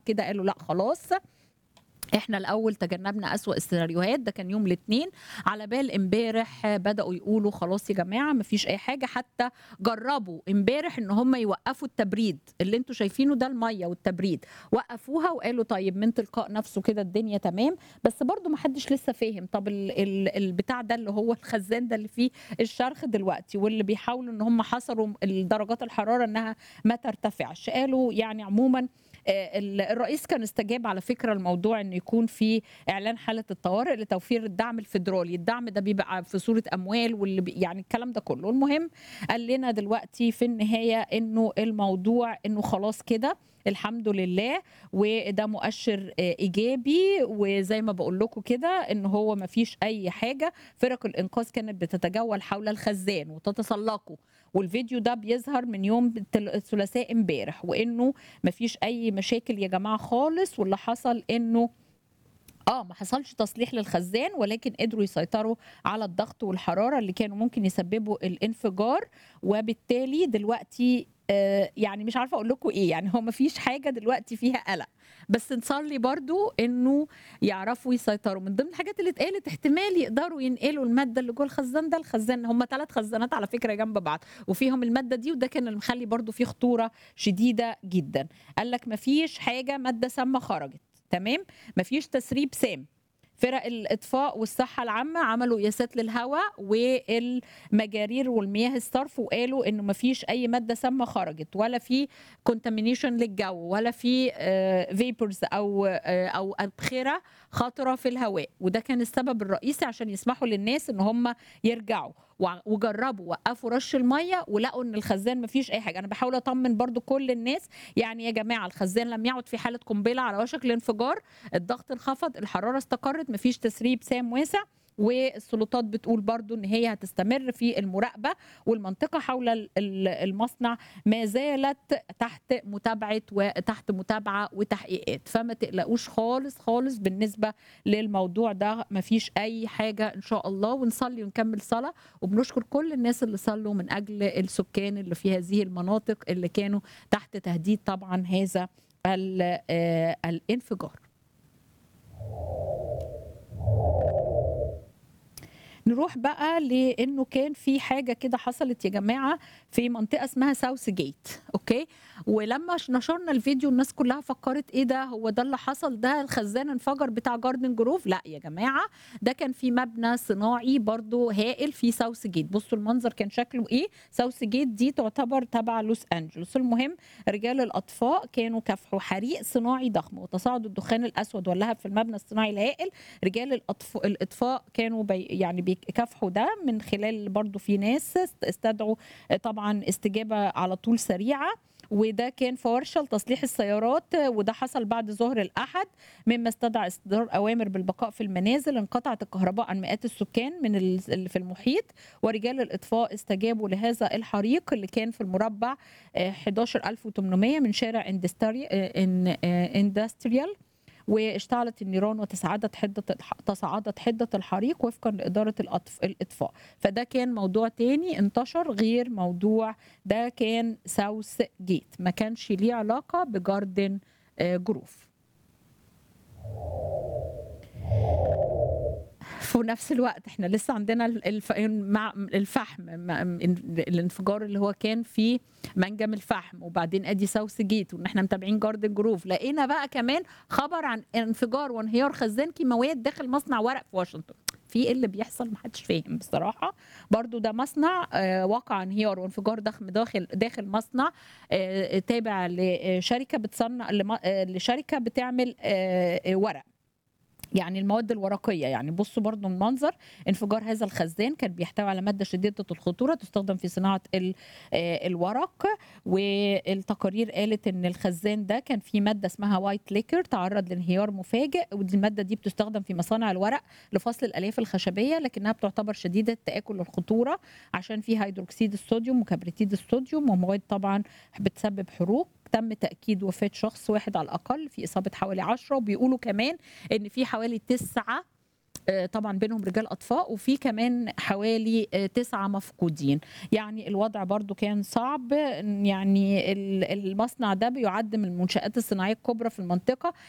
كده قالوا لا خلاص احنا الاول تجنبنا اسوا السيناريوهات ده كان يوم الاثنين على بال امبارح بداوا يقولوا خلاص يا جماعه مفيش اي حاجه حتى جربوا امبارح ان هم يوقفوا التبريد اللي انتوا شايفينه ده الميه والتبريد وقفوها وقالوا طيب من تلقاء نفسه كده الدنيا تمام بس برضو ما حدش لسه فاهم طب ال ال البتاع ده اللي هو الخزان ده اللي فيه الشرخ دلوقتي واللي بيحاولوا ان هم حصروا درجات الحراره انها ما ترتفعش قالوا يعني عموما الرئيس كان استجاب على فكره الموضوع ان يكون في اعلان حاله الطوارئ لتوفير الدعم الفيدرالي الدعم ده بيبقى في صوره اموال واللي بي يعني الكلام ده كله المهم قال لنا دلوقتي في النهايه انه الموضوع انه خلاص كده الحمد لله وده مؤشر ايجابي وزي ما بقول لكم كده ان هو ما فيش اي حاجه فرق الانقاذ كانت بتتجول حول الخزان وتتسلقه والفيديو ده بيظهر من يوم الثلاثاء امبارح وانه ما فيش اي مشاكل يا جماعه خالص واللي حصل انه اه ما حصلش تصليح للخزان ولكن قدروا يسيطروا على الضغط والحراره اللي كانوا ممكن يسببوا الانفجار وبالتالي دلوقتي آه يعني مش عارفه اقول لكم ايه يعني هو ما فيش حاجه دلوقتي فيها قلق بس نصلي برضو انه يعرفوا يسيطروا من ضمن الحاجات اللي اتقالت احتمال يقدروا ينقلوا الماده اللي جوه الخزان ده الخزان هم ثلاث خزانات على فكره جنب بعض وفيهم الماده دي وده كان اللي مخلي برضو فيه خطوره شديده جدا قال لك ما فيش حاجه ماده سامه خرجت تمام مفيش تسريب سام فرق الاطفاء والصحه العامه عملوا قياسات للهواء والمجارير والمياه الصرف وقالوا انه ما فيش اي ماده سامه خرجت ولا في كونتامينيشن للجو ولا في فيبرز او او ابخره خطره في الهواء وده كان السبب الرئيسي عشان يسمحوا للناس ان هم يرجعوا وجربوا وقفوا رش الميه ولقوا ان الخزان ما فيش اي حاجه انا بحاول اطمن برضو كل الناس يعني يا جماعه الخزان لم يعد في حاله قنبله على وشك الانفجار الضغط انخفض الحراره استقرت ما فيش تسريب سام واسع والسلطات بتقول برضو ان هي هتستمر في المراقبه والمنطقه حول المصنع ما زالت تحت متابعه وتحت متابعه وتحقيقات فما تقلقوش خالص خالص بالنسبه للموضوع ده ما فيش اي حاجه ان شاء الله ونصلي ونكمل صلاه وبنشكر كل الناس اللي صلوا من اجل السكان اللي في هذه المناطق اللي كانوا تحت تهديد طبعا هذا الانفجار نروح بقى لانه كان في حاجه كده حصلت يا جماعه في منطقه اسمها ساوث جيت اوكي ولما نشرنا الفيديو الناس كلها فكرت ايه ده هو ده اللي حصل ده الخزان انفجر بتاع جاردن جروف لا يا جماعه ده كان في مبنى صناعي برضو هائل في ساوث جيت بصوا المنظر كان شكله ايه ساوث جيت دي تعتبر تبع لوس انجلوس المهم رجال الاطفاء كانوا كافحوا حريق صناعي ضخم وتصاعد الدخان الاسود واللهب في المبنى الصناعي الهائل رجال الأطفاء الاطفاء كانوا بي يعني بيكافحوا ده من خلال برضو في ناس استدعوا طبعا استجابه على طول سريعه وده كان في ورشه لتصليح السيارات وده حصل بعد ظهر الاحد مما استدعى اصدار اوامر بالبقاء في المنازل انقطعت الكهرباء عن مئات السكان من اللي في المحيط ورجال الاطفاء استجابوا لهذا الحريق اللي كان في المربع 11800 من شارع اندستريال واشتعلت النيران وتصاعدت حده تصاعدت حده الحريق وفقا لاداره الاطفاء فده كان موضوع تاني انتشر غير موضوع ده كان ساوث جيت ما كانش ليه علاقه بجاردن جروف في نفس الوقت احنا لسه عندنا الف... مع الفحم الانفجار اللي هو كان في منجم الفحم وبعدين ادي ساوث جيت وان احنا متابعين جاردن جروف لقينا بقى كمان خبر عن انفجار وانهيار خزان كيماويات داخل مصنع ورق في واشنطن في ايه اللي بيحصل محدش فاهم بصراحه برضو ده مصنع آه وقع انهيار وانفجار ضخم داخل داخل مصنع آه تابع لشركه بتصنع لشركه بتعمل آه ورق يعني المواد الورقيه يعني بصوا برضو المنظر انفجار هذا الخزان كان بيحتوي على ماده شديده الخطوره تستخدم في صناعه الورق والتقارير قالت ان الخزان ده كان فيه ماده اسمها وايت ليكر تعرض لانهيار مفاجئ والماده دي بتستخدم في مصانع الورق لفصل الالياف الخشبيه لكنها بتعتبر شديده تاكل الخطوره عشان فيها هيدروكسيد الصوديوم وكبريتيد الصوديوم ومواد طبعا بتسبب حروق تم تأكيد وفاة شخص واحد على الأقل في إصابة حوالي عشرة وبيقولوا كمان إن في حوالي تسعة آه، طبعا بينهم رجال اطفاء وفي كمان حوالي آه، تسعه مفقودين يعني الوضع برضو كان صعب يعني ال- المصنع ده بيعد من المنشآت الصناعيه الكبرى في المنطقه